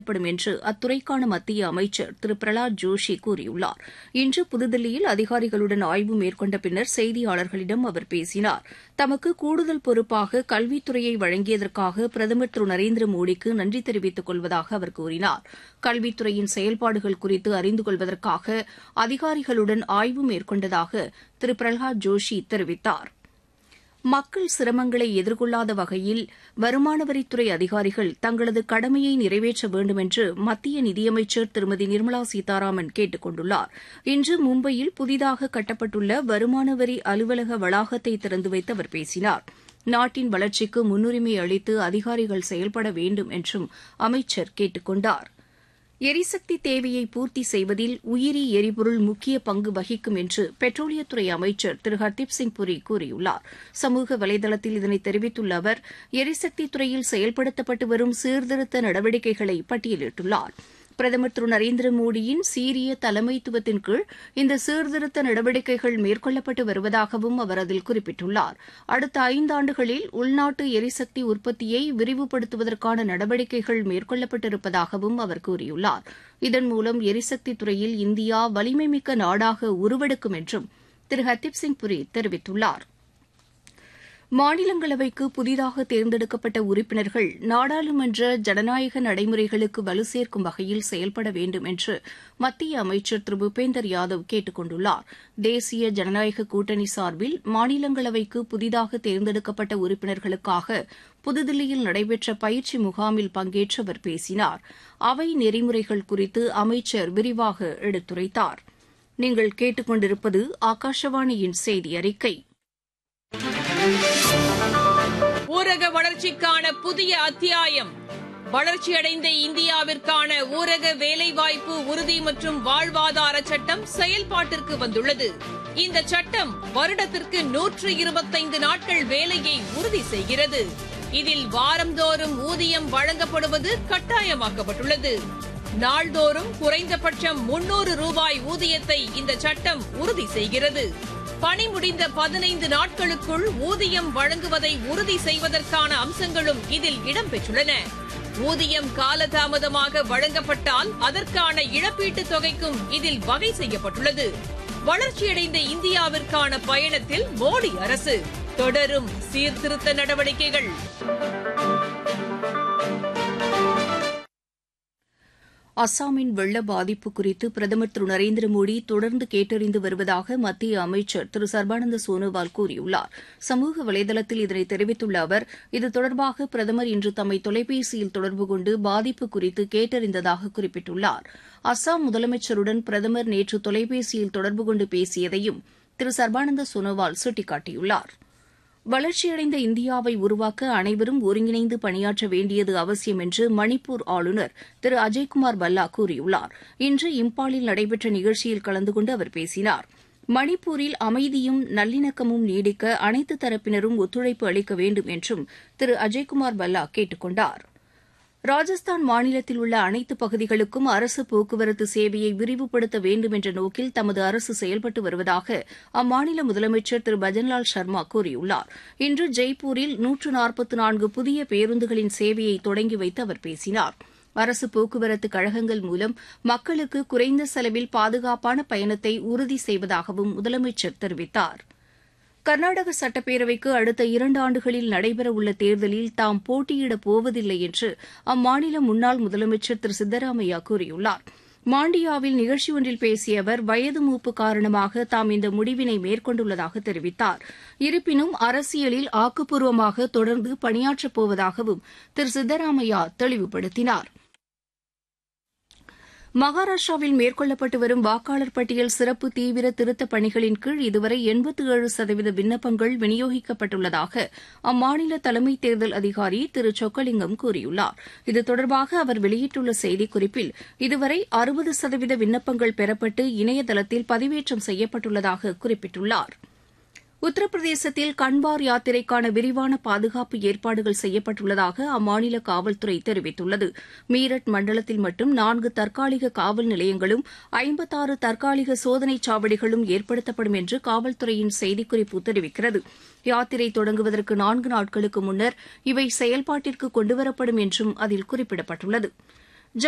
படும் என்று அத்துறைக்கான மத்திய அமைச்சர் திரு பிரகலாத் ஜோஷி கூறியுள்ளார் இன்று புதுதில்லியில் அதிகாரிகளுடன் ஆய்வு மேற்கொண்ட பின்னர் செய்தியாளர்களிடம் அவர் பேசினார் தமக்கு கூடுதல் பொறுப்பாக கல்வித்துறையை வழங்கியதற்காக பிரதமர் திரு நரேந்திர மோடிக்கு நன்றி தெரிவித்துக் கொள்வதாக அவர் கூறினார் கல்வித்துறையின் செயல்பாடுகள் குறித்து அறிந்து கொள்வதற்காக அதிகாரிகளுடன் ஆய்வு மேற்கொண்டதாக திரு பிரகலாத் ஜோஷி தெரிவித்தார் மக்கள் சிரமங்களை எதிர்கொள்ளாத வகையில் வருமான வரித்துறை அதிகாரிகள் தங்களது கடமையை நிறைவேற்ற வேண்டும் என்று மத்திய நிதியமைச்சர் திருமதி நிர்மலா சீதாராமன் கேட்டுக் கொண்டுள்ளார் இன்று மும்பையில் புதிதாக கட்டப்பட்டுள்ள வருமான வரி அலுவலக வளாகத்தை திறந்து வைத்து அவர் பேசினார் நாட்டின் வளர்ச்சிக்கு முன்னுரிமை அளித்து அதிகாரிகள் செயல்பட வேண்டும் என்றும் அமைச்சர் கேட்டுக் கொண்டார் எரிசக்தி தேவையை பூர்த்தி செய்வதில் உயிரி எரிபொருள் முக்கிய பங்கு வகிக்கும் என்று பெட்ரோலியத்துறை அமைச்சர் திரு ஹர்தீப் சிங் புரி கூறியுள்ளார் சமூக வலைதளத்தில் இதனை தெரிவித்துள்ள அவர் எரிசக்தி துறையில் செயல்படுத்தப்பட்டு வரும் சீர்திருத்த நடவடிக்கைகளை பட்டியலிட்டுள்ளார் பிரதமர் திரு நரேந்திர மோடியின் சீரிய தலைமைத்துவத்தின் கீழ் இந்த சீர்திருத்த நடவடிக்கைகள் மேற்கொள்ளப்பட்டு வருவதாகவும் அவர் அதில் குறிப்பிட்டுள்ளார் அடுத்த ஐந்தாண்டுகளில் உள்நாட்டு எரிசக்தி உற்பத்தியை விரிவுபடுத்துவதற்கான நடவடிக்கைகள் மேற்கொள்ளப்பட்டிருப்பதாகவும் அவர் கூறியுள்ளார் இதன் மூலம் எரிசக்தி துறையில் இந்தியா வலிமைமிக்க நாடாக உருவெடுக்கும் என்றும் திரு ஹர்தீப் சிங் புரி தெரிவித்துள்ளார் மாநிலங்களவைக்கு புதிதாக தேர்ந்தெடுக்கப்பட்ட உறுப்பினர்கள் நாடாளுமன்ற ஜனநாயக நடைமுறைகளுக்கு வலு சேர்க்கும் வகையில் செயல்பட வேண்டும் என்று மத்திய அமைச்சர் திரு பூபேந்தர் யாதவ் கேட்டுக் கொண்டுள்ளார் தேசிய ஜனநாயக கூட்டணி சார்பில் மாநிலங்களவைக்கு புதிதாக தேர்ந்தெடுக்கப்பட்ட உறுப்பினர்களுக்காக புதுதில்லியில் நடைபெற்ற பயிற்சி முகாமில் பங்கேற்று அவர் பேசினார் அவை நெறிமுறைகள் குறித்து அமைச்சர் விரிவாக எடுத்துரைத்தார் நீங்கள் கேட்டுக்கொண்டிருப்பது ஆகாஷவாணியின் செய்தி அறிக்கை ஊரக வளர்ச்சிக்கான புதிய அத்தியாயம் வளர்ச்சியடைந்த இந்தியாவிற்கான ஊரக வேலைவாய்ப்பு உறுதி மற்றும் வாழ்வாதார சட்டம் செயல்பாட்டிற்கு வந்துள்ளது இந்த சட்டம் வருடத்திற்கு நூற்று இருபத்தைந்து நாட்கள் வேலையை உறுதி செய்கிறது இதில் வாரந்தோறும் ஊதியம் வழங்கப்படுவது கட்டாயமாக்கப்பட்டுள்ளது நாள்தோறும் குறைந்தபட்சம் முன்னூறு ரூபாய் ஊதியத்தை இந்த சட்டம் உறுதி செய்கிறது பணி முடிந்த பதினைந்து நாட்களுக்குள் ஊதியம் வழங்குவதை உறுதி செய்வதற்கான அம்சங்களும் இதில் இடம்பெற்றுள்ளன ஊதியம் காலதாமதமாக வழங்கப்பட்டால் அதற்கான இழப்பீட்டுத் தொகைக்கும் இதில் வகை செய்யப்பட்டுள்ளது வளர்ச்சியடைந்த இந்தியாவிற்கான பயணத்தில் மோடி அரசு தொடரும் சீர்திருத்த நடவடிக்கைகள் அஸ்ஸாமின் வெள்ள பாதிப்பு குறித்து பிரதமர் திரு நரேந்திர மோடி தொடர்ந்து கேட்டறிந்து வருவதாக மத்திய அமைச்சர் திரு சர்பானந்த சோனோவால் கூறியுள்ளார் சமூக வலைதளத்தில் இதனை தெரிவித்துள்ள அவர் இது தொடர்பாக பிரதமர் இன்று தம்மை தொலைபேசியில் தொடர்பு கொண்டு பாதிப்பு குறித்து கேட்டறிந்ததாக குறிப்பிட்டுள்ளார் அஸ்ஸாம் முதலமைச்சருடன் பிரதமர் நேற்று தொலைபேசியில் தொடர்பு கொண்டு பேசியதையும் திரு சர்பானந்த சோனோவால் சுட்டிக்காட்டியுள்ளார் வளர்ச்சியடைந்த இந்தியாவை உருவாக்க அனைவரும் ஒருங்கிணைந்து பணியாற்ற வேண்டியது அவசியம் என்று மணிப்பூர் ஆளுநர் திரு அஜய்குமார் பல்லா கூறியுள்ளார் இன்று இம்பாலில் நடைபெற்ற நிகழ்ச்சியில் கலந்து கொண்டு அவர் பேசினார் மணிப்பூரில் அமைதியும் நல்லிணக்கமும் நீடிக்க அனைத்து தரப்பினரும் ஒத்துழைப்பு அளிக்க வேண்டும் என்றும் திரு அஜய்குமார் பல்லா கேட்டுக் கொண்டார் ராஜஸ்தான் மாநிலத்தில் உள்ள அனைத்து பகுதிகளுக்கும் அரசு போக்குவரத்து சேவையை விரிவுபடுத்த வேண்டும் என்ற நோக்கில் தமது அரசு செயல்பட்டு வருவதாக அம்மாநில முதலமைச்சர் திரு பஜன்லால் சர்மா கூறியுள்ளார் இன்று ஜெய்ப்பூரில் நூற்று நாற்பத்து நான்கு புதிய பேருந்துகளின் சேவையை தொடங்கி வைத்து அவர் பேசினார் அரசு போக்குவரத்து கழகங்கள் மூலம் மக்களுக்கு குறைந்த செலவில் பாதுகாப்பான பயணத்தை உறுதி செய்வதாகவும் முதலமைச்சர் தெரிவித்தார் கர்நாடக சட்டப்பேரவைக்கு அடுத்த இரண்டு ஆண்டுகளில் நடைபெறவுள்ள தேர்தலில் தாம் போட்டியிடப் போவதில்லை என்று அம்மாநில முன்னாள் முதலமைச்சர் திரு சித்தராமையா கூறியுள்ளார் மாண்டியாவில் நிகழ்ச்சி ஒன்றில் பேசிய அவர் வயது மூப்பு காரணமாக தாம் இந்த முடிவினை மேற்கொண்டுள்ளதாக தெரிவித்தார் இருப்பினும் அரசியலில் ஆக்கப்பூர்வமாக தொடர்ந்து பணியாற்றப் போவதாகவும் திரு சித்தராமையா தெளிவுபடுத்தினார் மகாராஷ்டிராவில் மேற்கொள்ளப்பட்டு வரும் வாக்காளர் பட்டியல் சிறப்பு தீவிர திருத்தப் பணிகளின் கீழ் இதுவரை எண்பத்து ஏழு சதவீத விண்ணப்பங்கள் விநியோகிக்கப்பட்டுள்ளதாக அம்மாநில தலைமை தேர்தல் அதிகாரி திரு சொக்கலிங்கம் கூறியுள்ளார் இது தொடர்பாக அவர் வெளியிட்டுள்ள செய்திக்குறிப்பில் இதுவரை அறுபது சதவீத விண்ணப்பங்கள் பெறப்பட்டு இணையதளத்தில் பதிவேற்றம் செய்யப்பட்டுள்ளதாக குறிப்பிட்டுள்ளாா் உத்தரப்பிரதேசத்தில் கண்பார் யாத்திரைக்கான விரிவான பாதுகாப்பு ஏற்பாடுகள் செய்யப்பட்டுள்ளதாக அம்மாநில காவல்துறை தெரிவித்துள்ளது மீரட் மண்டலத்தில் மட்டும் நான்கு தற்காலிக காவல் நிலையங்களும் ஐம்பத்தாறு தற்காலிக சோதனைச் சாவடிகளும் ஏற்படுத்தப்படும் என்று காவல்துறையின் செய்திக்குறிப்பு தெரிவிக்கிறது யாத்திரை தொடங்குவதற்கு நான்கு நாட்களுக்கு முன்னர் இவை செயல்பாட்டிற்கு கொண்டுவரப்படும் என்றும் அதில் குறிப்பிடப்பட்டுள்ளது